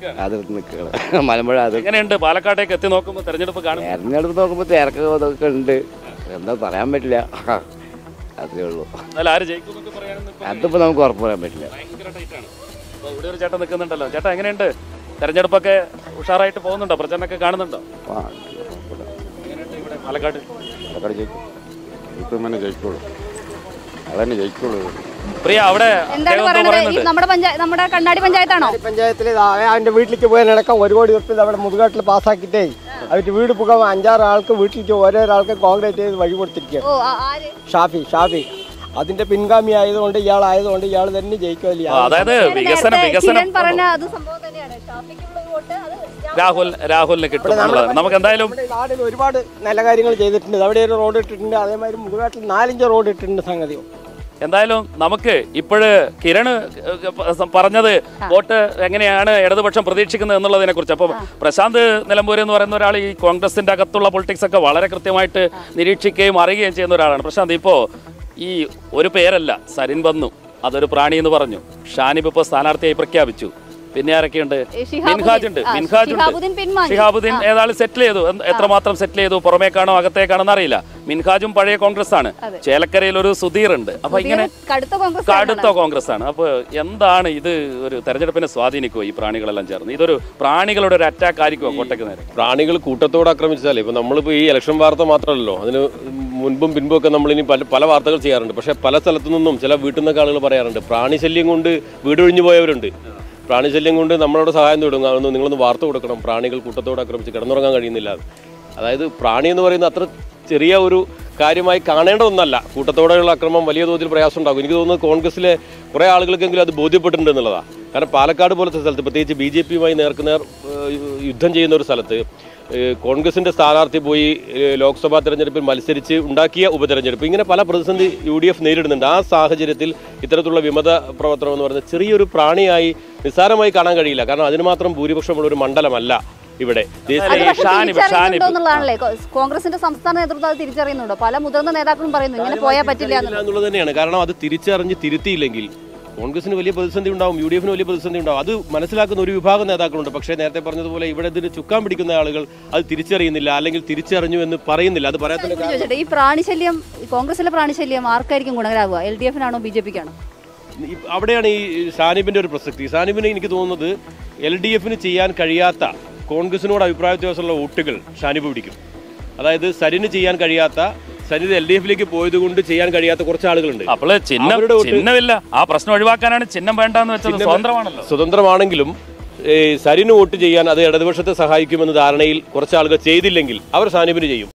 അതിർത്തി നിൽക്കുകയാണ് മലമ്പുഴ അത് എങ്ങനെയുണ്ട് പാലക്കാട്ടേക്ക് എത്തി നോക്കുമ്പോൾ തെരഞ്ഞെടുപ്പ് കാണുന്നു തെരഞ്ഞെടുപ്പ് നോക്കുമ്പോൾ തിരക്ക് ഇതൊക്കെ ഉണ്ട് എന്താ പറയാൻ പറ്റില്ല അത്രേ ഉള്ളൂ എന്നാലും ആര് ജയിക്കും എന്നൊക്കെ പറയാനൊന്നും ഇപ്പൊ അതിപ്പോൾ നമുക്ക് ഉറപ്പ് പറയാൻ പറ്റില്ല ഭയങ്കര ടൈറ്റ് ആണ് അപ്പൊ ഇവിടെ ഒരു ചേട്ടൻ നിൽക്കുന്നുണ്ടല്ലോ ചേട്ടാ എങ്ങനെയുണ്ട് തെരഞ്ഞെടുപ്പൊക്കെ ഉഷാറായിട്ട് പോകുന്നുണ്ടോ പ്രചരണമൊക്കെ കാണുന്നുണ്ടോ ആ, കുഴപ്പമില്ല. എങ്ങനെയുണ്ട് ഇവിടെ പാലക്കാട് പാലക്കാട് ജയിക്കും ഇപ്പം തന്നെ ജയിക്കുള്ളൂ അതന്നെ ജയിക്കുള്ളൂ പ്രിയ അവിടെ എന്താണ് അദ്ദേഹം എന്തോ പറയുന്നത് ഈ പറയുന്നുണ്ട് നമ്മുടെ പഞ്ചായത്ത് നമ്മുടെ കണ്ണാടി പഞ്ചായത്താണോ പഞ്ചായത്തിൽ അവന്റെ വീട്ടിലേക്ക് പോകാനടക്കം ഒരു കോടി ഉറുപ്പിൽ അവിടെ മുതുകാട്ടിൽ പാസ്സാക്കിയിട്ടേ അവർക്ക് വീട് പോകാൻ അഞ്ചാറ് ആൾക്ക് വീട്ടിലേക്ക് ഓരോരാൾക്ക് കോൺക്രീറ്റ് ചെയ്ത് വഴി കൊടുത്തിരിക്കുക ഓ ആ- ആര് ഷാഫി ഷാഫി അതിന്റെ പിൻഗാമി ആയതുകൊണ്ട് ഇയാളായതുകൊണ്ട് ഇയാൾ തന്നെ ജയിക്കുമല്ലേ ആ, അതായത് വികസനം നേരത്തെ വികസനം കിരൺ പറഞ്ഞ അത് സംഭവം തന്നെയാണ് ഷാഫിക്കുള്ള വോട്ട് അത് രാഹുൽ രാഹുലിന് കിട്ടും എന്നുള്ളത് നമുക്ക് എന്തായാലും നമ്മുടെ നാടിൽ ഒരുപാട് നല്ല കാര്യങ്ങൾ ചെയ്തിട്ടുണ്ട് അവിടെ ഒരു റോഡ് ഇട്ടിട്ടുണ്ട് അതേമാതിരി മുതുകാട്ടിൽ നാലഞ്ച് റോഡ് ഇട്ടിട്ടുണ്ട് സംഗതി എന്തായാലും നമുക്ക് ഇപ്പോഴ് കിരണ് പറഞ്ഞത് വോട്ട് എങ്ങനെയാണ് ഇടതുപക്ഷം പ്രതീക്ഷിക്കുന്നത് എന്നുള്ളതിനെ കുറിച്ച് അപ്പം പ്രശാന്ത് നിലമ്പൂര് എന്ന് പറയുന്ന ഒരാൾ ഈ കോൺഗ്രസിന്റെ അകത്തുള്ള പൊളിറ്റിക്സ് ഒക്കെ വളരെ കൃത്യമായിട്ട് നിരീക്ഷിക്കുകയും അറിയുകയും ചെയ്യുന്ന ഒരാളാണ് പ്രശാന്ത് ഇപ്പോ ഈ ഒരു പേരല്ല സരിൻ വന്നു അതൊരു പ്രാണി എന്ന് പറഞ്ഞു ഷാനിബ് ഇപ്പോൾ സ്ഥാനാർത്ഥിയായി പ്രഖ്യാപിച്ചു പിന്നെ ആരൊക്കെയുണ്ട് ഏ, ഷിഹാബുദ്ദീൻ. മിൻഹാജ് ഉണ്ട് ആ, മിൻഹാജ് ഷിഹാബുദ്ദീൻ പിൻവാങ്ങി. ഷിഹാബുദ്ദീൻ ഏതായാലും സെറ്റിൽ ചെയ്തു എന്ത്- എത്രമാത്രം സെറ്റിൽ ചെയ്തു പുറമേക്കാണോ അകത്തേക്കാണോ എന്നറിയില്ല മിൻഹാജും പഴയ കോൺഗ്രസ് ആണ് ചേലക്കരയിൽ ഒരു സുധീർ ഉണ്ട് അപ്പൊ ഇങ്ങനെ കടുത്ത കോൺഗ്രസ് കടുത്ത കോൺഗ്രസ് ആണ് അപ്പോൾ എന്താണ് ഇത് ഒരു തെരഞ്ഞെടുപ്പിനെ സ്വാധീനിക്കുമോ ഈ പ്രാണികളെല്ലാം ചേർന്ന് ഇതൊരു പ്രാണികളുടെ ഒരു അറ്റാക്ക് ആയിരിക്കുമോ കോട്ടയ്ക്ക് നേരെ പ്രാണികൾ കൂട്ടത്തോടെ ആക്രമിച്ചാലേ ഇപ്പൊ നമ്മളിപ്പോൾ ഈ ഇലക്ഷൻ വാർത്ത മാത്രമല്ലല്ലോ അതിന് മുൻപും പിൻപും ഒക്കെ നമ്മളിനി പല പല വാർത്തകൾ ചെയ്യാറുണ്ട് പക്ഷേ പല സ്ഥലത്തു നിന്നും ചില വീട്ടിൽ നിന്നൊക്കെ ആളുകൾ പറയാറുണ്ട് പ്രാണിശല്യം കൊണ്ട് വീടൊഴിഞ്ഞു പോയവരുണ്ട് പ്രാണിശല്യം കൊണ്ട് നമ്മളോട് സഹായം തുടങ്ങും അതൊന്ന് നിങ്ങളൊന്ന് വാർത്ത കൊടുക്കണം പ്രാണികൾ കൂട്ടത്തോടെ ആക്രമിച്ച് കിടന്നുറങ്ങാൻ കഴിയുന്നില്ല എന്ന്. അതായത് പ്രാണി എന്ന് പറയുന്നത് അത്ര ചെറിയ ഒരു കാര്യമായി കാണേണ്ട ഒന്നല്ല കൂട്ടത്തോടെയുള്ള അക്രമം വലിയ തോതിൽ പ്രയാസം ഉണ്ടാകും എനിക്ക് തോന്നുന്നത് കോൺഗ്രസിലെ കുറേ ആളുകൾക്കെങ്കിലും അത് ബോധ്യപ്പെട്ടിട്ടുണ്ട് എന്നുള്ളതാണ് കാരണം പാലക്കാട് പോലത്തെ സ്ഥലത്ത് പ്രത്യേകിച്ച് ബി ജെ പിയുമായി നേർക്കുനേർ ഏഹ്, യുദ്ധം ചെയ്യുന്ന ഒരു സ്ഥലത്ത് ഏഹ്, കോൺഗ്രസിന്റെ സ്ഥാനാർത്ഥി പോയി ഏഹ്, ലോക്സഭാ തെരഞ്ഞെടുപ്പിൽ മത്സരിച്ച് ഉണ്ടാക്കിയ ഉപതെരഞ്ഞെടുപ്പ് ഇങ്ങനെ പല പ്രതിസന്ധി യു ഡി എഫ് നേരിടുന്നുണ്ട് ആ സാഹചര്യത്തിൽ ഇത്തരത്തിലുള്ള വിമത പ്രവർത്തനം എന്ന് പറയുന്നത് ചെറിയൊരു പ്രാണിയായി നിസ്സാരമായി കാണാൻ കഴിയില്ല കാരണം അതിന് മാത്രം ഭൂരിപക്ഷമുള്ള ഒരു മണ്ഡലമല്ല ഇവിടെ ദേശീയ അത് പക്ഷേ ഷാനിബ്, തിരിച്ചറിയുന്നുണ്ടോ ഷാനിബ്. എന്നുള്ളതാണല്ലേ കോ- കോൺഗ്രസിന്റെ സംസ്ഥാന നേതൃത്വം അത് തിരിച്ചറിയുന്നുണ്ടോ പല മുതിർന്ന നേതാക്കളും പറയുന്നു ഇങ്ങനെ പോയാൽ പറ്റില്ല ഇല്ല എന്നുള്ളത് എന്നുള്ളത് തന്നെയാണ് കാരണം അത് തിരിച്ചറിഞ്ഞ് തിരുത്തിയില്ലെങ്കിൽ കോൺഗ്രസിന് വലിയ പ്രതിസന്ധി ഉണ്ടാവും യു ഡി എഫിന് വലിയ പ്രതിസന്ധി ഉണ്ടാവും അത് മനസ്സിലാക്കുന്ന ഒരു വിഭാഗം നേതാക്കളുണ്ട് പക്ഷേ നേരത്തെ പറഞ്ഞതുപോലെ ഇവിടെ ഇതിന് ചുക്കാൻ പിടിക്കുന്ന ആളുകൾ അത് തിരിച്ചറിയുന്നില്ല അല്ലെങ്കിൽ തിരിച്ചറിഞ്ഞു എന്ന് പറയുന്നില്ല അത് പറയാത്തതിന്റെ ഞാൻ ചോദിച്ചോട്ടെ ഈ പ്രാണിശല്യം ഈ കോൺഗ്രസിലെ പ്രാണിശല്യം ആർക്കായിരിക്കും ഗുണകരാകുക എൽ ഡി എഫിനാണോ ബി ജെ പിക്കാണോ ഈ- അവിടെയാണ് ഈ ഷാനിബിന്റെ ഒരു പ്രസക്തി ഷാനിബിന് എനിക്ക് തോന്നുന്നത് എൽ ഡി എഫിന് ചെയ്യാൻ കഴിയാത്ത കോൺഗ്രസിനോട് അഭിപ്രായ വ്യത്യാസമുള്ള വോട്ടുകൾ ഷാനിബ് പിടിക്കും അതായത് സരിന് ചെയ്യാൻ കഴിയാത്ത സരിന് എൽ ഡി എഫിലേക്ക് പോയത് കൊണ്ട് ചെയ്യാൻ കഴിയാത്ത കുറച്ച് ആളുകളുണ്ട് അപ്പോൾ ചിഹ്നം അവരുടെ വോട്ട് ചിഹ്നമില്ല ആ പ്രശ്നം ഒഴിവാക്കാനാണ് ചിഹ്നം വേണ്ടെന്ന് വെച്ചത് ചിഹ്നം- സ്വതന്ത്രമാണല്ലോ സ്വതന്ത്രമാണെങ്കിലും ഏ, സരിന് വോട്ട് ചെയ്യാൻ അത് ഇടതുപക്ഷത്തെ സഹായിക്കുമെന്ന ധാരണയിൽ കുറച്ച് ആളുകൾ ചെയ്തില്ലെങ്കിൽ അവർ സാനിബിന് ചെയ്യും